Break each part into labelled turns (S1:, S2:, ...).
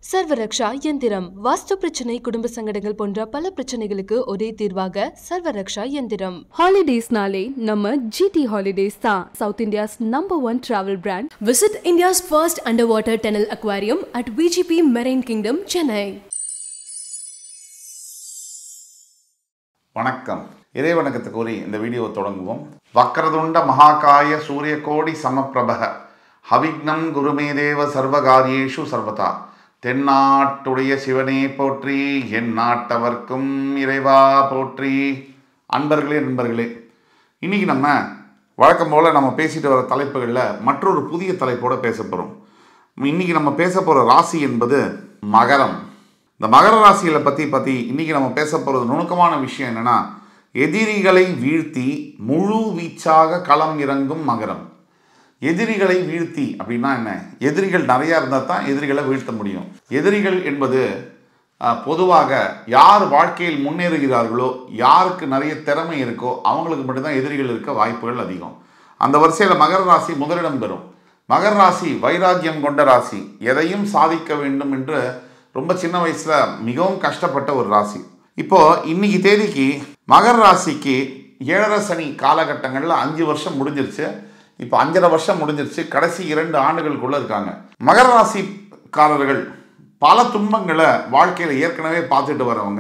S1: சர்வரக்ஷா எந்திரம் வாஸ்து பிரச்சனை குடும்ப சங்கடங்கள் போன்ற பல பிரச்சனைகளுக்கு ஒரே தீர்வாக சர்வரக்ஷா எந்திரம்
S2: ஹாலிடேஸ்னாலே நம்ம ஜிடி ஹாலிடேஸ் தான் South India's number one travel brand
S3: Visit India's first underwater tunnel aquarium at VGP Marine Kingdom, Chennai.
S4: வணக்கம் இறைவணக்கத்தை கூறி இந்த வீடியோவை தொடங்குவோம் வக்ரதுண்ட மகாகாய சூரியகோடி சமப்பிரபக ஹவிக்னம் குருமே தேவ சர்வகாரியேஷு சர்வதா தென்னாட்டுடைய சிவனே போற்றி என் நாட்டவர்க்கும் இறைவா போற்றி அன்பர்களே நண்பர்களே இன்னைக்கு நம்ம வழக்கம் போல் நம்ம பேசிட்டு வர தலைப்புகளில் மற்றொரு புதிய தலைப்போட பேச போகிறோம் இன்னைக்கு நம்ம பேச போகிற ராசி என்பது மகரம் இந்த மகர ராசிகளை பற்றி பற்றி இன்னைக்கு நம்ம பேச போகிறது நுணுக்கமான விஷயம் என்னன்னா எதிரிகளை வீழ்த்தி முழு வீச்சாக களம் இறங்கும் மகரம் எதிரிகளை வீழ்த்தி அப்படின்னா என்ன எதிரிகள் நிறையா இருந்தால் தான் எதிரிகளை வீழ்த்த முடியும் எதிரிகள் என்பது அஹ், பொதுவாக யார் வாழ்க்கையில் முன்னேறுகிறார்களோ யாருக்கு நிறைய திறமை இருக்கோ அவங்களுக்கு மட்டும்தான் எதிரிகள் இருக்க வாய்ப்புகள் அதிகம் அந்த வரிசையில் மகர ராசி முதலிடம் பெறும் மகர ராசி வைராக்கியம் கொண்ட ராசி எதையும் சாதிக்க வேண்டும் என்று ரொம்ப சின்ன வயசுல மிகவும் கஷ்டப்பட்ட ஒரு ராசி இப்போ இன்னைக்கு தேதிக்கு மகர ராசிக்கு ஏழரை சனி காலகட்டங்களில் அஞ்சு வருஷம் முடிஞ்சிருச்சு இப்போ அஞ்சரை வருஷம் முடிஞ்சிருச்சு கடைசி இரண்டு ஆண்டுகளுக்குள்ள இருக்காங்க மகர ராசிக்காரர்கள் பல துன்பங்களை வாழ்க்கையில் ஏற்கனவே பார்த்துட்டு வரவங்க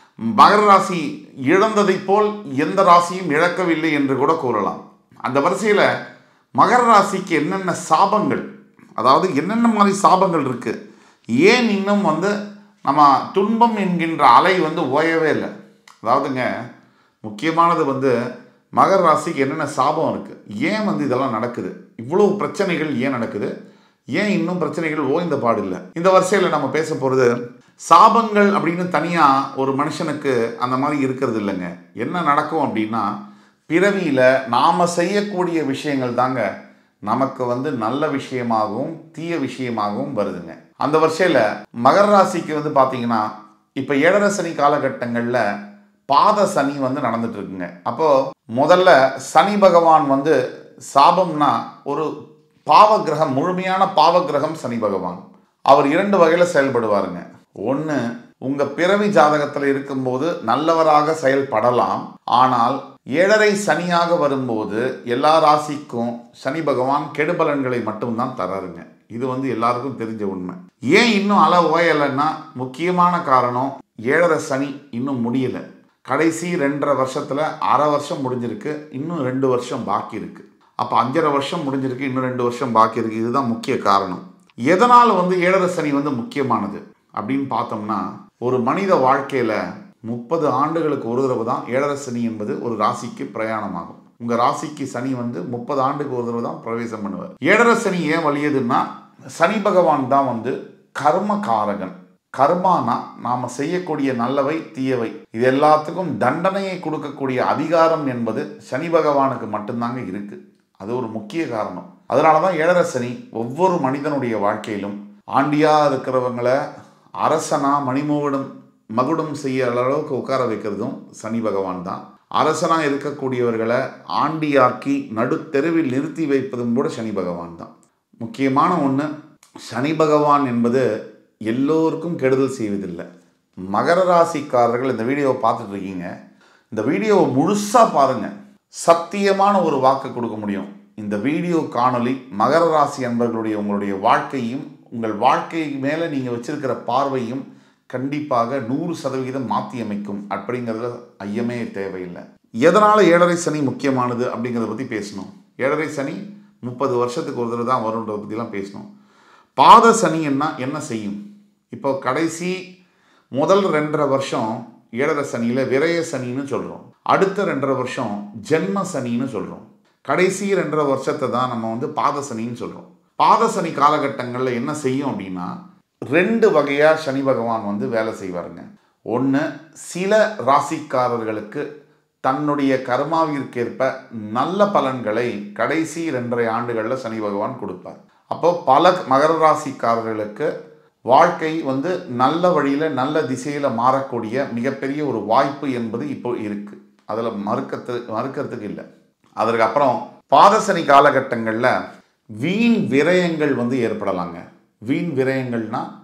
S4: மகர ராசி இழந்ததைப் போல் எந்த ராசியும் இழக்கவில்லை என்று கூட கூறலாம் அந்த வரிசையில் மகர ராசிக்கு என்னென்ன சாபங்கள் அதாவது என்னென்ன மாதிரி சாபங்கள் இருக்கு ஏன் இன்னும் வந்து நம்ம துன்பம் என்கின்ற அலை வந்து ஓயவே இல்லை அதாவதுங்க முக்கியமானது வந்து மகர ராசிக்கு என்னென்ன சாபம் இருக்கு ஏன் வந்து இதெல்லாம் நடக்குது இவ்வளவு பிரச்சனைகள் ஏன் நடக்குது ஏன் இன்னும் பிரச்சனைகள் ஓய்ந்த பாடு இல்லை இந்த வரிசையில் நம்ம பேச போகிறது சாபங்கள் அப்படின்னு தனியாக ஒரு மனுஷனுக்கு அந்த மாதிரி இருக்கிறது இல்லைங்க என்ன நடக்கும் அப்படின்னா பிறவியில் நாம் செய்யக்கூடிய விஷயங்கள் தாங்க நமக்கு வந்து நல்ல விஷயமாகவும் தீய விஷயமாகவும் வருதுங்க அந்த வரிசையில் மகர ராசிக்கு வந்து பார்த்தீங்கன்னா இப்போ ஏழரை சனி காலகட்டங்களில் பாத சனி வந்து நடந்துட்டு இருக்குங்க அப்போ முதல்ல சனி பகவான் வந்து சாபம்னா ஒரு பாவ கிரகம் முழுமையான பாவ கிரகம் சனி பகவான் அவர் இரண்டு வகையில் செயல்படுவாருங்க ஒன்று உங்க பிறவி ஜாதகத்தில் இருக்கும்போது நல்லவராக செயல்படலாம் ஆனால் ஏழரை சனியாக வரும்போது எல்லா ராசிக்கும் சனி பகவான் கெடுபலன்களை மட்டும்தான் தராருங்க இது வந்து எல்லாருக்கும் தெரிஞ்ச உண்மை ஏன் இன்னும் அல ஓயலைன்னா முக்கியமான காரணம் ஏழரை சனி இன்னும் முடியல கடைசி ரெண்டரை வருஷத்துல அரை வருஷம் முடிஞ்சிருக்கு இன்னும் ரெண்டு வருஷம் பாக்கி இருக்கு அப்போ அஞ்சரை வருஷம் முடிஞ்சிருக்கு இன்னும் ரெண்டு வருஷம் பாக்கி இருக்கு இதுதான் முக்கிய காரணம் எதனால் வந்து ஏழரை சனி வந்து முக்கியமானது அப்படின்னு பார்த்தோம்னா ஒரு மனித வாழ்க்கையில முப்பது ஆண்டுகளுக்கு ஒரு தடவை தான் ஏழரை சனி என்பது ஒரு ராசிக்கு பிரயாணமாகும் உங்க ராசிக்கு சனி வந்து முப்பது ஆண்டுக்கு ஒரு தடவை தான் பிரவேசம் பண்ணுவார் ஏழரை சனி ஏன் வலியதுன்னா சனி பகவான் தான் வந்து கர்ம காரகன் கர்மானா நாம செய்யக்கூடிய நல்லவை தீயவை இது எல்லாத்துக்கும் தண்டனையை கொடுக்கக்கூடிய அதிகாரம் என்பது சனி பகவானுக்கு மட்டும்தாங்க இருக்கு அது ஒரு முக்கிய காரணம் அதனால தான் ஏழரை சனி ஒவ்வொரு மனிதனுடைய வாழ்க்கையிலும் ஆண்டியா இருக்கிறவங்கள அரசனா மணிமூவிடம் மகுடம் செய்ய அளவுக்கு உட்கார வைக்கிறதும் சனி பகவான் தான் அரசனா இருக்கக்கூடியவர்களை ஆண்டியாக்கி நடுத்தெருவில் நிறுத்தி வைப்பதும் கூட சனி பகவான் தான் முக்கியமான ஒன்று சனி பகவான் என்பது எல்லோருக்கும் கெடுதல் செய்வதில்லை மகர ராசிக்காரர்கள் இந்த வீடியோவை பார்த்துட்டு இருக்கீங்க இந்த வீடியோவை முழுசாக பாருங்கள் சத்தியமான ஒரு வாக்கு கொடுக்க முடியும் இந்த வீடியோ காணொளி மகர ராசி அன்பர்களுடைய உங்களுடைய வாழ்க்கையும் உங்கள் வாழ்க்கை மேலே நீங்கள் வச்சிருக்கிற பார்வையும் கண்டிப்பாக நூறு சதவிகிதம் மாற்றி அமைக்கும் அப்படிங்கிறதுல ஐயமே தேவையில்லை எதனால் ஏழரை சனி முக்கியமானது அப்படிங்கிறத பற்றி பேசணும் ஏழரை சனி முப்பது வருஷத்துக்கு ஒரு தடவை தான் வரும்ன்றதை பற்றிலாம் பேசணும் பாத சனின்னா என்ன செய்யும் இப்போ கடைசி முதல் ரெண்டரை வருஷம் ஏழரை சனியில் விரய சனின்னு சொல்கிறோம் அடுத்த ரெண்டரை வருஷம் ஜென்ம சனின்னு சொல்கிறோம் கடைசி ரெண்டரை வருஷத்தை தான் நம்ம வந்து பாத சனின்னு சொல்கிறோம் பாத சனி காலகட்டங்களில் என்ன செய்யும் அப்படின்னா ரெண்டு வகையாக சனி பகவான் வந்து வேலை செய்வாருங்க ஒன்று சில ராசிக்காரர்களுக்கு தன்னுடைய கர்மாவிற்கேற்ப நல்ல பலன்களை கடைசி ரெண்டரை ஆண்டுகளில் சனி பகவான் கொடுப்பார் அப்போ பல மகர ராசிக்காரர்களுக்கு வாழ்க்கை வந்து நல்ல வழியில் நல்ல திசையில் மாறக்கூடிய மிகப்பெரிய ஒரு வாய்ப்பு என்பது இப்போ இருக்கு அதில் மறுக்கத்து மறுக்கிறதுக்கு இல்லை அதற்கு அப்புறம் பாதசனி காலகட்டங்களில் வீண் விரயங்கள் வந்து ஏற்படலாங்க வீண் விரயங்கள்னா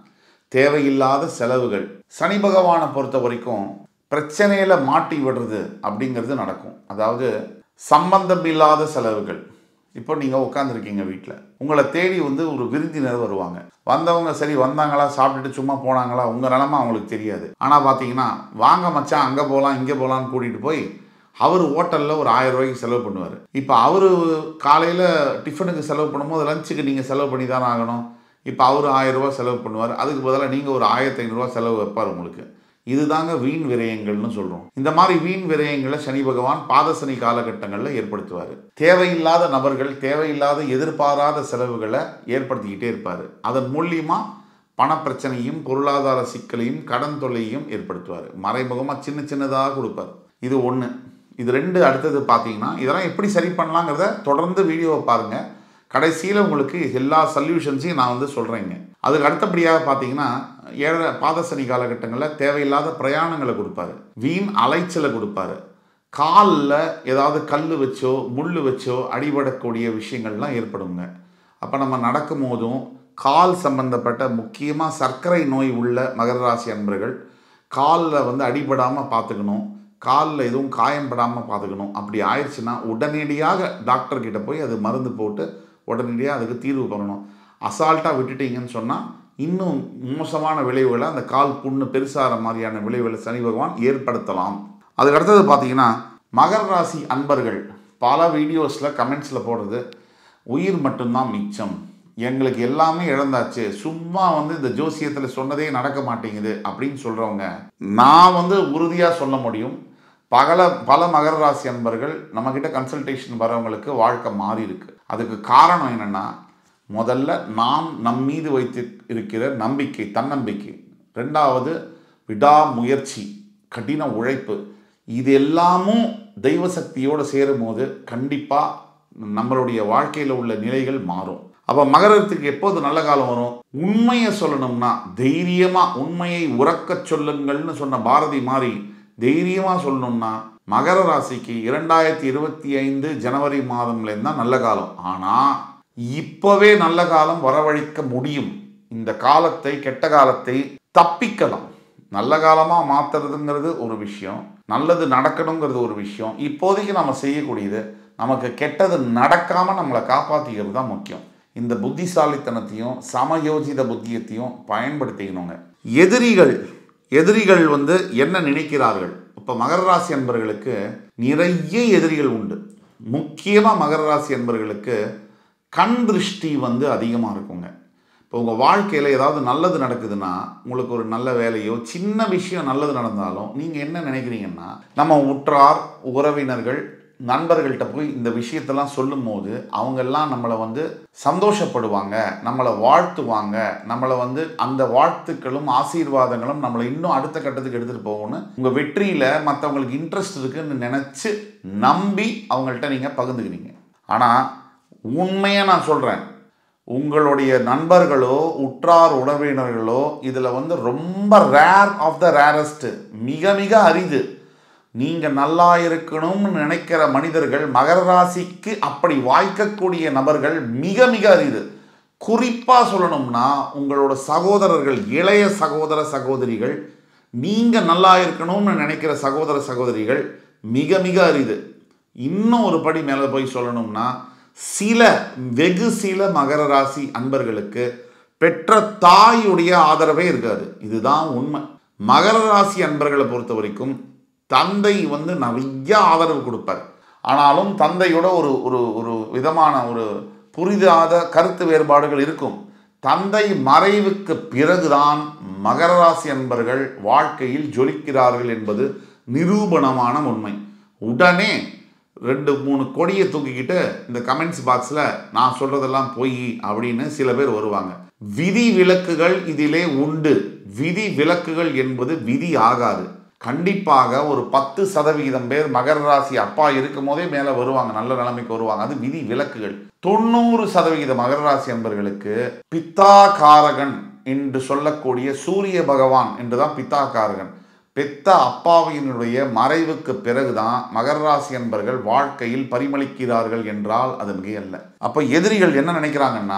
S4: தேவையில்லாத செலவுகள் சனி பகவானை பொறுத்த வரைக்கும் பிரச்சனையில மாட்டி விடுறது அப்படிங்கிறது நடக்கும் அதாவது சம்பந்தம் இல்லாத செலவுகள் இப்போ நீங்கள் உட்காந்துருக்கீங்க வீட்டில் உங்களை தேடி வந்து ஒரு விருந்தினர் வருவாங்க வந்தவங்க சரி வந்தாங்களா சாப்பிட்டுட்டு சும்மா போனாங்களா உங்கள் நிலமை அவங்களுக்கு தெரியாது ஆனால் பார்த்தீங்கன்னா வாங்க மச்சான் அங்கே போகலாம் இங்கே போகலான்னு கூட்டிகிட்டு போய் அவர் ஹோட்டலில் ஒரு ஆயிரம் ரூபாய்க்கு செலவு பண்ணுவார் இப்போ அவர் காலையில் டிஃபனுக்கு செலவு பண்ணும்போது லஞ்சுக்கு நீங்கள் செலவு பண்ணி தானே ஆகணும் இப்போ அவர் ஆயிரம் ரூபாய் செலவு பண்ணுவார் அதுக்கு பதிலாக நீங்கள் ஒரு ஆயிரத்தி ஐநூறுரூவா செலவு வைப்பார் உங்களுக்கு இதுதாங்க வீண் விரயங்கள்னு சொல்கிறோம் இந்த மாதிரி வீண் விரயங்களை சனி பகவான் பாதசனி காலகட்டங்களில் ஏற்படுத்துவார் தேவையில்லாத நபர்கள் தேவையில்லாத எதிர்பாராத செலவுகளை ஏற்படுத்திக்கிட்டே இருப்பார் அதன் மூலியமாக பணப்பிரச்சனையும் பொருளாதார சிக்கலையும் கடன் தொல்லையும் ஏற்படுத்துவார் மறைமுகமாக சின்ன சின்னதாக கொடுப்பார் இது ஒன்று இது ரெண்டு அடுத்தது பார்த்தீங்கன்னா இதெல்லாம் எப்படி சரி பண்ணலாங்கிறத தொடர்ந்து வீடியோவை பாருங்கள் கடைசியில் உங்களுக்கு எல்லா சொல்யூஷன்ஸையும் நான் வந்து சொல்கிறேங்க அதுக்கு அடுத்தபடியாக பார்த்தீங்கன்னா ஏழை பாதசனி காலகட்டங்களில் தேவையில்லாத பிரயாணங்களை கொடுப்பாரு வீண் அலைச்சலை கொடுப்பாரு காலில் ஏதாவது கல் வச்சோ முள் வச்சோ அடிபடக்கூடிய விஷயங்கள்லாம் ஏற்படுங்க அப்போ நம்ம நடக்கும் போதும் கால் சம்பந்தப்பட்ட முக்கியமாக சர்க்கரை நோய் உள்ள மகர ராசி அன்பர்கள் காலில் வந்து அடிபடாமல் பார்த்துக்கணும் காலில் எதுவும் காயம்படாமல் பார்த்துக்கணும் அப்படி ஆயிடுச்சுன்னா உடனடியாக டாக்டர் கிட்ட போய் அது மருந்து போட்டு உடனடியாக அதுக்கு தீர்வு பண்ணணும் அசால்ட்டாக விட்டுட்டீங்கன்னு சொன்னால் இன்னும் மோசமான விளைவுகளை அந்த கால் புண்ணு பெருசாகிற மாதிரியான விளைவுகளை சனி பகவான் ஏற்படுத்தலாம் அதுக்கு அடுத்தது பார்த்தீங்கன்னா மகர ராசி அன்பர்கள் பல வீடியோஸில் கமெண்ட்ஸில் போடுறது உயிர் மட்டும்தான் மிச்சம் எங்களுக்கு எல்லாமே இழந்தாச்சு சும்மா வந்து இந்த ஜோசியத்தில் சொன்னதே நடக்க மாட்டேங்குது அப்படின்னு சொல்கிறவங்க நான் வந்து உறுதியாக சொல்ல முடியும் பகல பல மகர ராசி அன்பர்கள் நம்மக்கிட்ட கன்சல்டேஷன் வரவங்களுக்கு வாழ்க்கை மாறி இருக்கு அதுக்கு காரணம் என்னென்னா முதல்ல நாம் நம் மீது வைத்து இருக்கிற நம்பிக்கை தன்னம்பிக்கை ரெண்டாவது விடாமுயற்சி கடின உழைப்பு இது எல்லாமும் தெய்வ சக்தியோடு சேரும்போது கண்டிப்பாக நம்மளுடைய வாழ்க்கையில் உள்ள நிலைகள் மாறும் அப்போ மகரத்துக்கு எப்போது நல்ல காலம் வரும் உண்மையை சொல்லணும்னா தைரியமாக உண்மையை உறக்கச் சொல்லுங்கள்னு சொன்ன பாரதி மாதிரி தைரியமாக சொல்லணும்னா மகர ராசிக்கு இரண்டாயிரத்தி இருபத்தி ஐந்து ஜனவரி மாதம்லேருந்து தான் நல்ல காலம் ஆனால் இப்போவே நல்ல காலம் வரவழைக்க முடியும் இந்த காலத்தை கெட்ட காலத்தை தப்பிக்கலாம் நல்ல காலமாக மாற்றுறதுங்கிறது ஒரு விஷயம் நல்லது நடக்கணுங்கிறது ஒரு விஷயம் இப்போதைக்கு நம்ம செய்யக்கூடியது நமக்கு கெட்டது நடக்காமல் நம்மளை காப்பாற்றிக்கிறது தான் முக்கியம் இந்த புத்திசாலித்தனத்தையும் சமயோஜித புத்தியத்தையும் பயன்படுத்திக்கணுங்க எதிரிகள் எதிரிகள் வந்து என்ன நினைக்கிறார்கள் இப்போ மகர ராசி அன்பர்களுக்கு நிறைய எதிரிகள் உண்டு முக்கியமாக மகர ராசி அன்பர்களுக்கு கண் திருஷ்டி வந்து அதிகமாக இருக்குங்க இப்போ உங்கள் வாழ்க்கையில் ஏதாவது நல்லது நடக்குதுன்னா உங்களுக்கு ஒரு நல்ல வேலையோ சின்ன விஷயம் நல்லது நடந்தாலும் நீங்கள் என்ன நினைக்கிறீங்கன்னா நம்ம உற்றார் உறவினர்கள் நண்பர்கள்ட்ட போய் இந்த விஷயத்தெல்லாம் சொல்லும் போது அவங்கெல்லாம் நம்மளை வந்து சந்தோஷப்படுவாங்க நம்மளை வாழ்த்துவாங்க நம்மளை வந்து அந்த வாழ்த்துக்களும் ஆசீர்வாதங்களும் நம்மளை இன்னும் அடுத்த கட்டத்துக்கு எடுத்துகிட்டு போகணும்னு உங்கள் வெற்றியில் மற்றவங்களுக்கு இன்ட்ரெஸ்ட் இருக்குன்னு நினச்சி நம்பி அவங்கள்ட்ட நீங்கள் பகிர்ந்துக்கிறீங்க ஆனால் உண்மையாக நான் சொல்கிறேன் உங்களுடைய நண்பர்களோ உற்றார் உறவினர்களோ இதில் வந்து ரொம்ப ரேர் ஆஃப் த ரேரஸ்ட்டு மிக மிக அரிது நீங்கள் நல்லா இருக்கணும்னு நினைக்கிற மனிதர்கள் மகர ராசிக்கு அப்படி வாய்க்கக்கூடிய நபர்கள் மிக மிக அரிது குறிப்பாக சொல்லணும்னா உங்களோட சகோதரர்கள் இளைய சகோதர சகோதரிகள் நீங்கள் நல்லா இருக்கணும்னு நினைக்கிற சகோதர சகோதரிகள் மிக மிக அரிது இன்னும் ஒரு படி மேலே போய் சொல்லணும்னா சில வெகு சில மகர ராசி அன்பர்களுக்கு பெற்ற தாயுடைய ஆதரவே இருக்காது இதுதான் உண்மை மகர ராசி அன்பர்களை பொறுத்த வரைக்கும் தந்தை வந்து நிறைய ஆதரவு கொடுப்பார் ஆனாலும் தந்தையோட ஒரு ஒரு ஒரு விதமான ஒரு புரிதாத கருத்து வேறுபாடுகள் இருக்கும் தந்தை மறைவுக்கு பிறகுதான் மகர ராசி அன்பர்கள் வாழ்க்கையில் ஜொலிக்கிறார்கள் என்பது நிரூபணமான உண்மை உடனே ரெண்டு மூணு கொடியை தூக்கிக்கிட்டு இந்த கமெண்ட்ஸ் பாக்ஸில் நான் சொல்கிறதெல்லாம் பொய் அப்படின்னு சில பேர் வருவாங்க விதி விலக்குகள் இதிலே உண்டு விதி விலக்குகள் என்பது விதி ஆகாது கண்டிப்பாக ஒரு பத்து சதவிகிதம் பேர் மகர ராசி அப்பா இருக்கும் போதே மேலே வருவாங்க நல்ல நிலைமைக்கு வருவாங்க அது விதி விலக்குகள் தொண்ணூறு சதவிகித மகர ராசி அன்பர்களுக்கு பித்தா காரகன் என்று சொல்லக்கூடிய சூரிய பகவான் என்றுதான் பித்தா காரகன் பெத்த அப்பாவினுடைய மறைவுக்கு பிறகுதான் மகர ராசி அன்பர்கள் வாழ்க்கையில் பரிமளிக்கிறார்கள் என்றால் அது மிகையல்ல அப்போ எதிரிகள் என்ன நினைக்கிறாங்கன்னா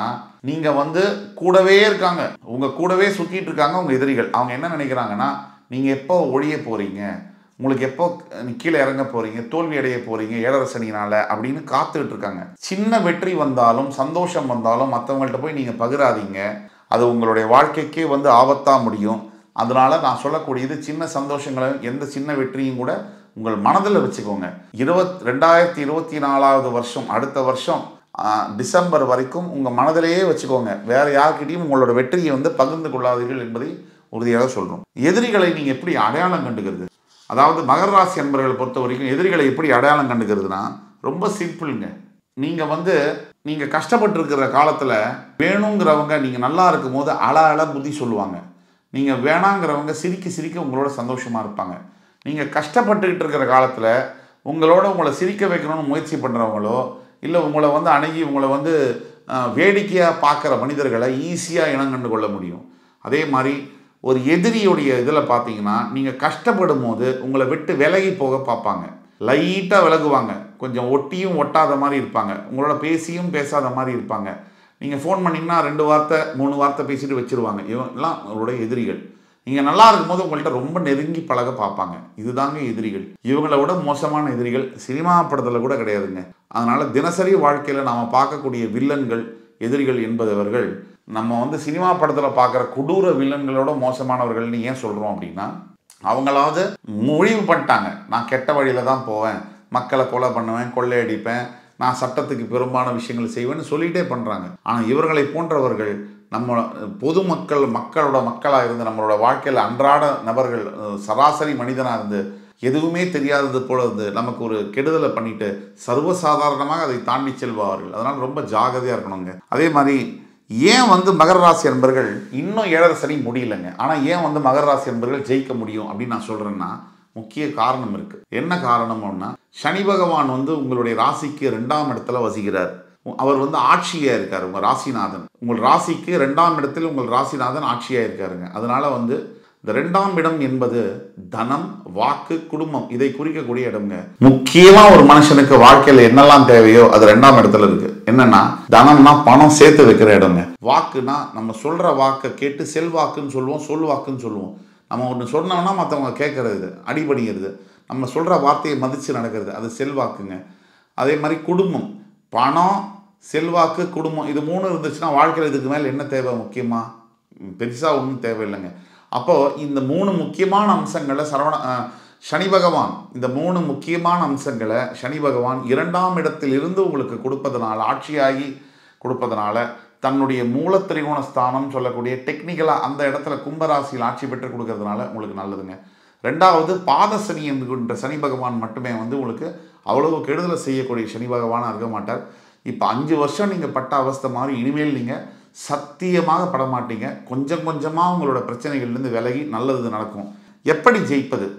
S4: நீங்கள் வந்து கூடவே இருக்காங்க உங்கள் கூடவே சுற்றிட்டு இருக்காங்க உங்கள் எதிரிகள் அவங்க என்ன நினைக்கிறாங்கன்னா நீங்கள் எப்போ ஒழிய போகிறீங்க உங்களுக்கு எப்போ கீழே இறங்க போகிறீங்க தோல்வி அடைய போகிறீங்க ஏழரசனினால் அப்படின்னு காத்துக்கிட்டு இருக்காங்க சின்ன வெற்றி வந்தாலும் சந்தோஷம் வந்தாலும் மற்றவங்கள்ட்ட போய் நீங்கள் பகிராதீங்க அது உங்களுடைய வாழ்க்கைக்கே வந்து ஆபத்தாக முடியும் அதனால நான் சொல்லக்கூடியது சின்ன சந்தோஷங்களை எந்த சின்ன வெற்றியும் கூட உங்கள் மனதில் வச்சுக்கோங்க இருபத் ரெண்டாயிரத்தி இருபத்தி நாலாவது வருஷம் அடுத்த வருஷம் ஆ, டிசம்பர் வரைக்கும் உங்கள் மனதிலேயே வச்சுக்கோங்க வேற யார்கிட்டயும் உங்களோட வெற்றியை வந்து பகிர்ந்து கொள்ளாதீர்கள் என்பதை உறுதியாக சொல்கிறோம் எதிரிகளை நீங்கள் எப்படி அடையாளம் கண்டுக்கிறது அதாவது மகர ராசி என்பவர்களை பொறுத்த வரைக்கும் எதிரிகளை எப்படி அடையாளம் கண்டுக்கிறதுனா ரொம்ப சிம்பிளுங்க நீங்கள் வந்து நீங்கள் கஷ்டப்பட்டு இருக்கிற காலத்தில் வேணுங்கிறவங்க நீங்கள் நல்லா இருக்கும் போது அழ அழ புத்தி சொல்லுவாங்க நீங்கள் வேணாங்கிறவங்க சிரிக்க சிரிக்க உங்களோட சந்தோஷமாக இருப்பாங்க நீங்கள் கஷ்டப்பட்டுக்கிட்டு இருக்கிற காலத்தில் உங்களோட உங்களை சிரிக்க வைக்கணும்னு முயற்சி பண்ணுறவங்களோ இல்லை உங்களை வந்து அணுகி உங்களை வந்து வேடிக்கையாக பார்க்குற மனிதர்களை ஈஸியாக இனம் கண்டு கொள்ள முடியும் அதே மாதிரி ஒரு எதிரியுடைய இதில் பார்த்தீங்கன்னா நீங்கள் கஷ்டப்படும் போது உங்களை விட்டு விலகி போக பார்ப்பாங்க லைட்டாக விலகுவாங்க கொஞ்சம் ஒட்டியும் ஒட்டாத மாதிரி இருப்பாங்க உங்களோட பேசியும் பேசாத மாதிரி இருப்பாங்க நீங்கள் ஃபோன் பண்ணிங்கன்னா ரெண்டு வார்த்தை மூணு வார்த்தை பேசிட்டு வச்சிருவாங்க இவங்கெல்லாம் அவருடைய எதிரிகள் நீங்கள் நல்லா இருக்கும்போது உங்கள்கிட்ட ரொம்ப நெருங்கி பழக பார்ப்பாங்க இதுதாங்க எதிரிகள் இவங்களை விட மோசமான எதிரிகள் சினிமா படத்தில் கூட கிடையாதுங்க அதனால் தினசரி வாழ்க்கையில் நாம் பார்க்கக்கூடிய வில்லன்கள் எதிரிகள் என்பதவர்கள் நம்ம வந்து சினிமா படத்தில் பார்க்குற கொடூர வில்லன்களோட மோசமானவர்கள்னு ஏன் சொல்கிறோம் அப்படின்னா அவங்களாவது முடிவு பண்ணிட்டாங்க நான் கெட்ட வழியில் தான் போவேன் மக்களை கொலை பண்ணுவேன் கொள்ளையடிப்பேன் நான் சட்டத்துக்கு பெரும்பான விஷயங்கள் செய்வேன்னு சொல்லிகிட்டே பண்ணுறாங்க ஆனால் இவர்களை போன்றவர்கள் நம்ம பொதுமக்கள் மக்களோட மக்களாக இருந்து நம்மளோட வாழ்க்கையில் அன்றாட நபர்கள் அஹ், சராசரி மனிதனாக இருந்து எதுவுமே தெரியாதது போல இருந்து நமக்கு ஒரு கெடுதலை பண்ணிட்டு சர்வசாதாரணமாக அதை தாண்டி செல்வார்கள் அதனால் ரொம்ப ஜாகிரதையாக இருக்கணுங்க அதே மாதிரி ஏன் வந்து மகர ராசி அன்பர்கள் இன்னும் ஏழரை சனி முடியலங்க ஆனால் ஏன் வந்து மகர ராசி அன்பர்கள் ஜெயிக்க முடியும் அப்படின்னு நான் சொல்கிறேன்னா முக்கிய காரணம் இருக்குது என்ன காரணம்னா சனி பகவான் வந்து உங்களுடைய ராசிக்கு ரெண்டாம் இடத்துல வசிக்கிறார் அவர் வந்து ஆட்சியாக இருக்கார் உங்கள் ராசிநாதன் உங்கள் ராசிக்கு ரெண்டாம் இடத்தில் உங்கள் ராசிநாதன் ஆட்சியாக இருக்காருங்க அதனால வந்து இந்த ரெண்டாம் இடம் என்பது தனம் வாக்கு குடும்பம் இதை குறிக்கக்கூடிய இடம்ங்க முக்கியமா ஒரு மனுஷனுக்கு வாழ்க்கையில என்னெல்லாம் தேவையோ அது ரெண்டாம் இடத்துல இருக்கு என்னன்னா தனம்னா பணம் சேர்த்து வைக்கிற இடம்ங்க வாக்குனா நம்ம சொல்ற வாக்கை கேட்டு செல்வாக்குன்னு சொல்லுவோம் சொல்வாக்குன்னு சொல்லுவோம் நம்ம ஒன்று சொன்னோம்னா மற்றவங்க கேட்கறது அடிபணிகிறது நம்ம சொல்ற வார்த்தையை மதித்து நடக்கிறது அது செல்வாக்குங்க அதே மாதிரி குடும்பம் பணம் செல்வாக்கு குடும்பம் இது மூணு இருந்துச்சுன்னா வாழ்க்கையில் இதுக்கு மேலே என்ன தேவை முக்கியமாக பெருசாக ஒன்றும் தேவையில்லைங்க அப்போது இந்த மூணு முக்கியமான அம்சங்களை சரவண அஹ், சனி பகவான் இந்த மூணு முக்கியமான அம்சங்களை சனி பகவான் இரண்டாம் இடத்தில் இருந்து உங்களுக்கு கொடுப்பதனால ஆட்சியாகி கொடுப்பதனால தன்னுடைய மூலத்திரிகோண ஸ்தானம் சொல்லக்கூடிய டெக்னிக்கலாக அந்த இடத்துல கும்பராசியில் ஆட்சி பெற்று கொடுக்கறதுனால உங்களுக்கு நல்லதுங்க ரெண்டாவது பாத சனி என்கின்ற சனி பகவான் மட்டுமே வந்து உங்களுக்கு அவ்வளவு கெடுதலை செய்யக்கூடிய சனி பகவானாக இருக்க மாட்டார் இப்போ அஞ்சு வருஷம் நீங்கள் பட்ட அவஸ்தை மாதிரி இனிமேல் நீங்கள் சத்தியமாக பட மாட்டீங்க கொஞ்சம் கொஞ்சமாக உங்களோட பிரச்சனைகள்லேருந்து விலகி நல்லது நடக்கும் எப்படி ஜெயிப்பது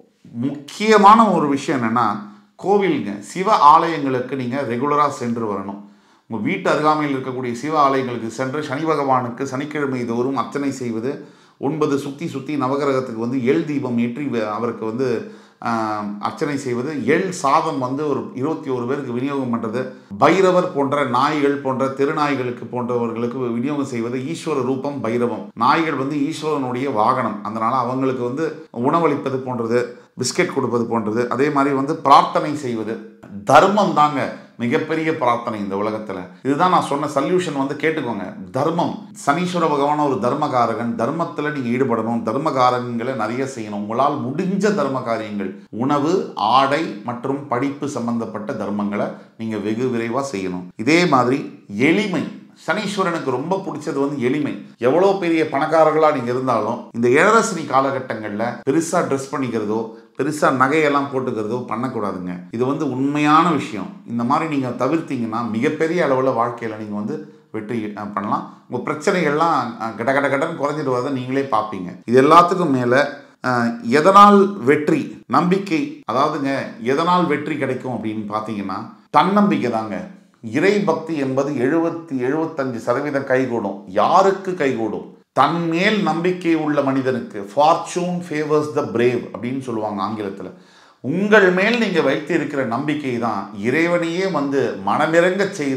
S4: முக்கியமான ஒரு விஷயம் என்னென்னா கோவிலுங்க சிவ ஆலயங்களுக்கு நீங்கள் ரெகுலராக சென்று வரணும் உங்கள் வீட்டு அருகாமையில் இருக்கக்கூடிய சிவ ஆலயங்களுக்கு சென்று சனி பகவானுக்கு சனிக்கிழமை தோறும் அர்ச்சனை செய்வது ஒன்பது சுற்றி சுற்றி நவகிரகத்துக்கு வந்து எள் தீபம் ஏற்றி வ- அவருக்கு வந்து ஆஹ், அர்ச்சனை செய்வது எள் சாதம் வந்து ஒரு இருபத்தி ஒரு பேருக்கு விநியோகம் பண்ணுறது பைரவர் போன்ற நாய்கள் போன்ற திருநாய்களுக்கு போன்றவர்களுக்கு விநியோகம் செய்வது ஈஸ்வர ரூபம் பைரவம் நாய்கள் வந்து ஈஸ்வரனுடைய வாகனம் அதனால் அவங்களுக்கு வந்து உணவளிப்பது போன்றது பிஸ்கெட் கொடுப்பது போன்றது அதே மாதிரி வந்து பிரார்த்தனை செய்வது தர்மம் தாங்க மிகப்பெரிய பிரார்த்தனை இந்த உலகத்தில் இதுதான் நான் சொன்ன சல்யூஷன் வந்து கேட்டுக்கோங்க தர்மம் சனீஸ்வர பகவான் ஒரு தர்மகாரகன் தர்மத்தில் நீங்கள் ஈடுபடணும் தர்ம காரியங்களை நிறைய செய்யணும் உங்களால் முடிஞ்ச தர்ம காரியங்கள் உணவு ஆடை மற்றும் படிப்பு சம்பந்தப்பட்ட தர்மங்களை நீங்கள் வெகு விரைவாக செய்யணும் இதே மாதிரி எளிமை சனீஸ்வரனுக்கு ரொம்ப பிடிச்சது வந்து எளிமை எவ்வளோ பெரிய பணக்காரர்களாக நீங்கள் இருந்தாலும் இந்த ஏழரசனி காலகட்டங்களில் பெருசாக ட்ரெஸ் பண்ணிக்கிறதோ பெருசாக நகையெல்லாம் போட்டுக்கிறதோ பண்ணக்கூடாதுங்க இது வந்து உண்மையான விஷயம் இந்த மாதிரி நீங்கள் தவிர்த்தீங்கன்னா மிகப்பெரிய அளவில் வாழ்க்கையில் நீங்கள் வந்து வெற்றி அஹ், பண்ணலாம் உங்கள் பிரச்சனைகள்லாம் அஹ், கட கட கடன்னு குறைஞ்சிட்டு வரதை நீங்களே பார்ப்பீங்க இது எல்லாத்துக்கும் மேலே அஹ், எதனால் வெற்றி நம்பிக்கை அதாவதுங்க எதனால் வெற்றி கிடைக்கும் அப்படின்னு பார்த்தீங்கன்னா தன்னம்பிக்கை தாங்க இறை பக்தி என்பது எழுபத்தி எழுபத்தஞ்சு சதவீதம் கைகூடும் யாருக்கு கைகூடும் தன் மேல் நம்பிக்கை உள்ள மனிதனுக்கு ஃபார்ச்சூன் ஃபேவர்ஸ் த பிரேவ் அப்படின்னு சொல்லுவாங்க ஆங்கிலத்தில் உங்கள் மேல் நீங்கள் வைத்து இருக்கிற நம்பிக்கை தான் இறைவனையே வந்து மனமிறங்க செய்து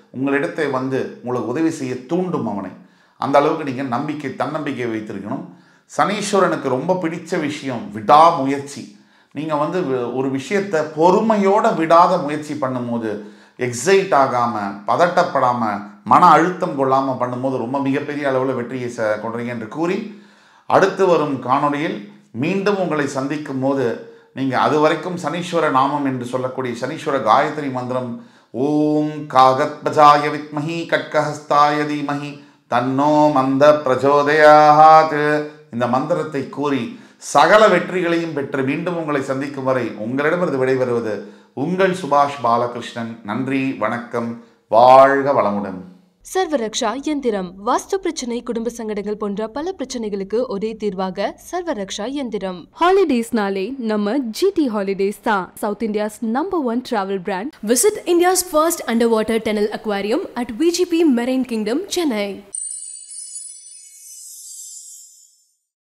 S4: உங்களிடத்தை வந்து உங்களுக்கு உதவி செய்ய தூண்டும் அவனை அந்த அளவுக்கு நீங்கள் நம்பிக்கை தன்னம்பிக்கை வைத்திருக்கணும் சனீஸ்வரனுக்கு ரொம்ப பிடிச்ச விஷயம் விடாமுயற்சி நீங்கள் வந்து வி- ஒரு விஷயத்தை பொறுமையோட விடாத முயற்சி பண்ணும்போது எக்ஸைட் ஆகாமல் பதட்டப்படாமல் மன அழுத்தம் கொள்ளாமல் பண்ணும்போது ரொம்ப மிகப்பெரிய அளவில் வெற்றியை ச கொள்றீங்க என்று கூறி அடுத்து வரும் காணொளியில் மீண்டும் உங்களை சந்திக்கும் போது நீங்கள் அது வரைக்கும் சனீஸ்வர நாமம் என்று சொல்லக்கூடிய சனீஸ்வர காயத்ரி மந்திரம் ஓம் காகத்பஜாய வித்மஹி கட்கஹஸ்தாய தீமஹி தன்னோ மந்த பிரச்சோதயாத் இந்த மந்திரத்தை கூறி சகல வெற்றிகளையும் பெற்று மீண்டும் உங்களை சந்திக்கும் வரை உங்களிடமிருந்து விடைபெறுவது உங்கள் சுபாஷ் பாலகிருஷ்ணன் நன்றி வணக்கம் வாழ்க வளமுடன்
S1: சர்வரக்ஷா எந்திரம் வாஸ்து பிரச்சனை குடும்ப சங்கடங்கள் போன்ற பல பிரச்சனைகளுக்கு ஒரே தீர்வாக சர்வரக்ஷா எந்திரம்
S2: ஹாலிடேஸ்னாலே நம்ம ஜிடி ஹாலிடேஸ் தான் South India's number one travel brand
S3: Visit India's first underwater tunnel aquarium at VGP Marine Kingdom, Chennai.